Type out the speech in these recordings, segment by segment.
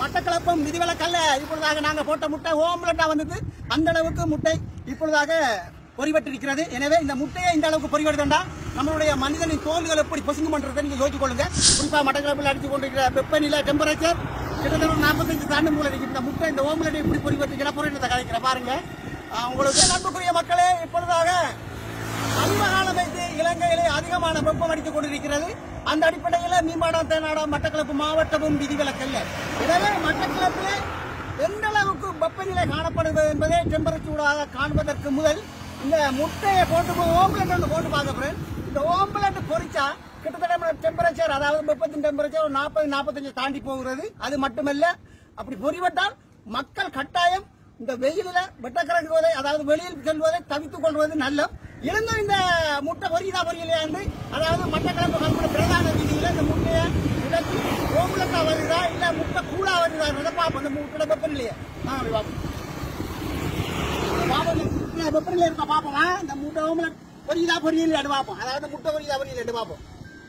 மட்டக்களப்பும் மிதிவலக்கல்ல இப்பொழுதாக நாங்க போட்ட முட்டை ஓம்லெட்டா வந்தது அந்த அளவுக்கு முட்டை இப்பொழுதாக பொறிவட்டிருக்கிறது எனவே இந்த முட்டையை இந்த அளவுக்கு பொறிவடுதண்டா நம்மளுடைய மனிதனின் தோல்கள் எப்படி பொசுங்கு பண்றதை நீங்க யோசிச்சு கொள்ளுங்க குறிப்பா மட்டக்களப்பில் அடிச்சு கொண்டிருக்கிற வெப்பநிலை டெம்பரேச்சர் கிட்டத்தட்ட ஒரு நாற்பத்தஞ்சு தாண்டு மூலம் இருக்கு இந்த முட்டை இந்த ஓம்லெட்டை இப்படி பொறிவட்டிக்கிற பொறியினத்தை கலைக்கிற பாருங்க ஆஹ் உங்களுக்கு நண்புக்குரிய மக்களே இப்பொழுதாக சமீபகாலம் வைத்து இலங்கையிலே அதிகமான வெப்பம் அடித்துக் கொண்டிருக்கிறது அந்த அடிப்படையில் மீன்பாடம் தேனாடம் மட்டக்களப்பு மாவட்டமும் விதிவிலக்கல்ல எனவே மட்டக்களப்பிலே எந்த அளவுக்கு வெப்பநிலை காணப்படுவது என்பதை டெம்பரேச்சூடாக காண்பதற்கு முதல் இந்த முட்டையை போட்டு போய் ஓம்பலட் ஒன்று போட்டு பார்க்க போறேன் இந்த ஓம்பலட் பொரிச்சா கிட்டத்தட்ட டெம்பரேச்சர் அதாவது வெப்பத்தின் டெம்பரேச்சர் ஒரு நாற்பது நாற்பத்தஞ்சு தாண்டி போகிறது அது மட்டுமல்ல அப்படி பொறிவட்டால் மக்கள் கட்டாயம் இந்த வெயிலில் வெட்டக்கறங்குவதை அதாவது வெளியில் செல்வதை தவித்துக் கொள்வது நல்ல இருந்தும் இந்த முட்டை பொரியதா பொரியலையா என்று அதாவது மட்டக்கிழமை கலப்புற பிரதான வீதியில இந்த முட்டையை உடச்சி ஓம்பலக்கா வருதா இல்ல முட்டை கூடா வருதா பார்ப்போம் இந்த முட்டையோட வெப்பநிலையை ஆ அப்படி பார்ப்போம் பாப்போம் இந்த வெப்பநிலை இருக்கா பார்ப்போமா இந்த முட்டை ஓம்பலட் பொரியதா பொரியல் எடு பார்ப்போம் அதாவது முட்டை பொரியதா பொரியல் எடு பார்ப்போம்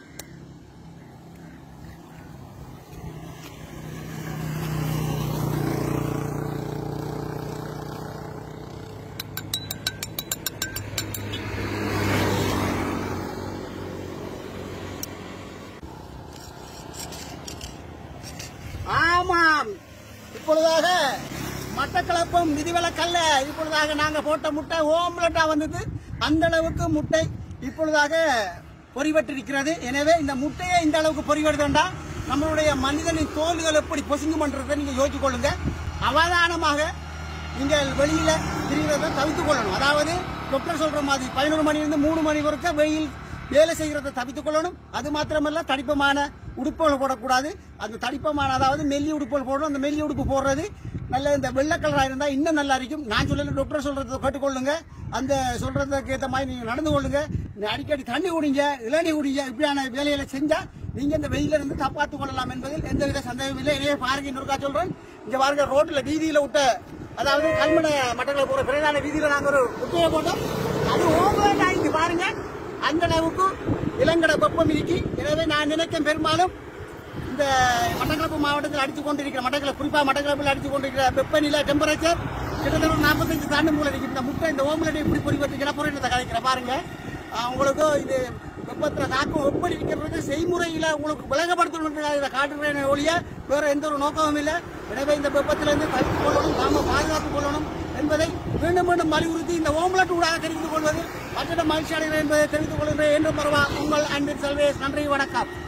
ஆமாம் இப்பொழுதாக மட்டக்களப்பும் மிதிவலக்கல்ல இப்பொழுதாக நாங்க போட்ட முட்டை ஓம்லெட்டா வந்தது அந்த அளவுக்கு முட்டை இப்பொழுதாக பொறிவட்டிருக்கிறது எனவே இந்த முட்டையை இந்த அளவுக்கு பொறிவடுதண்டா நம்மளுடைய மனிதனின் தோல்கள் எப்படி பொசுங்கு பண்றதை நீங்க யோசிச்சு கொள்ளுங்க அவதானமாக நீங்கள் வெளியில திரிகிறத தவித்துக் கொள்ளணும் அதாவது டாக்டர் சொல்ற மாதிரி பதினோரு மணிலிருந்து மூணு மணி வரைக்கும் வெயில் வேலை செய்கிறத தவித்துக் கொள்ளணும் அது மாத்திரமல்ல தடிப்பமான உடுப்புகள் போடக்கூடாது அந்த தடிப்பமான அதாவது மெல்லி உடுப்புகள் போடணும் அந்த மெல்லி உடுப்பு போடுறது நல்ல இந்த வெள்ளை கலராக இருந்தால் இன்னும் நல்லா இருக்கும் நான் சொல்லல டாக்டர் சொல்றதை கேட்டுக்கொள்ளுங்க அந்த சொல்றதுக்கு ஏற்ற மாதிரி நீங்க நடந்து கொள்ளுங்க நீ அடிக்கடி தண்ணி குடிங்க இளநீ குடிங்க இப்படியான வேலைகளை செஞ்சா நீங்க இந்த வெயில இருந்து காப்பாற்றிக் கொள்ளலாம் என்பதில் எந்தவித சந்தேகமும் இல்லை எனவே பாருங்க இன்னொருக்கா சொல்றேன் இங்க பாருங்க ரோட்ல வீதியில விட்ட அதாவது கல்மனை மட்டங்களை போற பிரதான வீதியில நாங்க ஒரு முட்டையை போட்டோம் அது ஓவரா இங்க பாருங்க அந்த அளவுக்கு இளங்கட வெப்பம் இருக்கு எனவே நான் நினைக்கிறேன் பெரும்பாலும் இந்த மட்டக்களப்பு மாவட்டத்தில் அடித்துக் கொண்டிருக்கிற மட்டக்களப்பு குறிப்பா மட்டக்களப்பில் அடித்துக் கொண்டிருக்கிற வெப்பநிலை டெம்பரேச்சர் கிட்டத்தட்ட ஒரு நாற்பத்தஞ்சு தாண்டு மூலம் இருக்கு இந்த முட்டை இந்த ஓம்லெட் இப்படி பொறிவட்டிக்கிற பொறியினத்தை கலைக்கிற பாருங்க ஆஹ் உங்களுக்கு இது வெப்பத்தில் தாக்கம் எப்படி இருக்கிறது செய்முறையில் உங்களுக்கு விலகப்படுத்தணும் இதை காட்டுறேன் ஒழிய வேற எந்த ஒரு நோக்கமும் இல்லை எனவே இந்த வெப்பத்திலிருந்து தடுத்துக் கொள்ளணும் நாம பாதுகாத்துக் கொள்ளணும் என்பதை மீண்டும் மீண்டும் வலியுறுத்தி இந்த ஓம்லெட் ஊடாக தெரிந்து கொள்வது மற்ற மகிழ்ச்சி அடைகிறேன் என்பதை தெரிவித்துக் கொள்கிறேன் என்று பரவா உங்கள் அன்பின் செல்வேஸ் நன்றி வணக்கம்